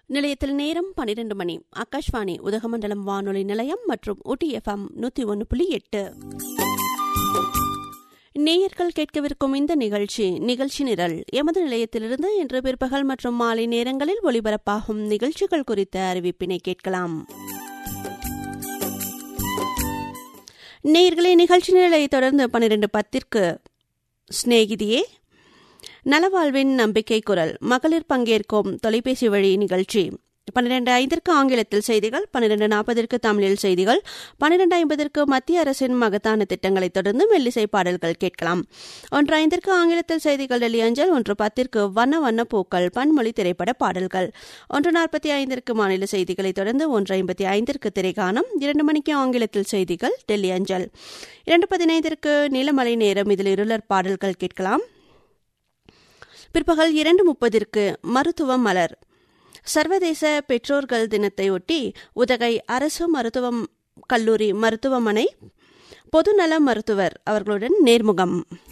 நிலையத்தில் நேரம் பனிரெண்டு மணி ஆகாஷ்வாணி உதகமண்டலம் வானொலி நிலையம் மற்றும் ஊட்டி எஃப்எம் நூத்தி ஒன்று புள்ளி எட்டு நேயர்கள் கேட்கவிருக்கும் இந்த நிகழ்ச்சி நிகழ்ச்சி நிரல் எமது நிலையத்திலிருந்து இன்று பிற்பகல் மற்றும் மாலை நேரங்களில் ஒலிபரப்பாகும் நிகழ்ச்சிகள் குறித்த அறிவிப்பினை கேட்கலாம் நேயர்களே நிகழ்ச்சி நிரலை தொடர்ந்து பன்னிரண்டு பத்திற்கு சிநேகிதியே நலவாழ்வின் நம்பிக்கை குரல் மகளிர் பங்கேற்கும் தொலைபேசி வழி நிகழ்ச்சி பன்னிரண்டு ஐந்திற்கு ஆங்கிலத்தில் செய்திகள் பன்னிரண்டு நாற்பதற்கு தமிழில் செய்திகள் பன்னிரண்டு ஐம்பதற்கு மத்திய அரசின் மகத்தான திட்டங்களை தொடர்ந்து மெல்லிசை பாடல்கள் கேட்கலாம் ஒன்று ஐந்திற்கு ஆங்கிலத்தில் செய்திகள் டெல்லி அஞ்சல் ஒன்று பத்திற்கு வண்ண வண்ண பூக்கள் பன்மொழி திரைப்பட பாடல்கள் ஒன்று நாற்பத்தி ஐந்திற்கு மாநில செய்திகளை தொடர்ந்து ஒன்று ஐம்பத்தி ஐந்திற்கு திரைக்கானம் இரண்டு மணிக்கு ஆங்கிலத்தில் செய்திகள் டெல்லி அஞ்சல் இரண்டு பதினைந்திற்கு நீலமலை நேரம் இதில் இருளர் பாடல்கள் கேட்கலாம் பிற்பகல் இரண்டு முப்பதிற்கு மருத்துவ மலர் சர்வதேச பெற்றோர்கள் தினத்தையொட்டி உதகை அரசு மருத்துவம் கல்லூரி மருத்துவமனை பொதுநல மருத்துவர் அவர்களுடன் நேர்முகம்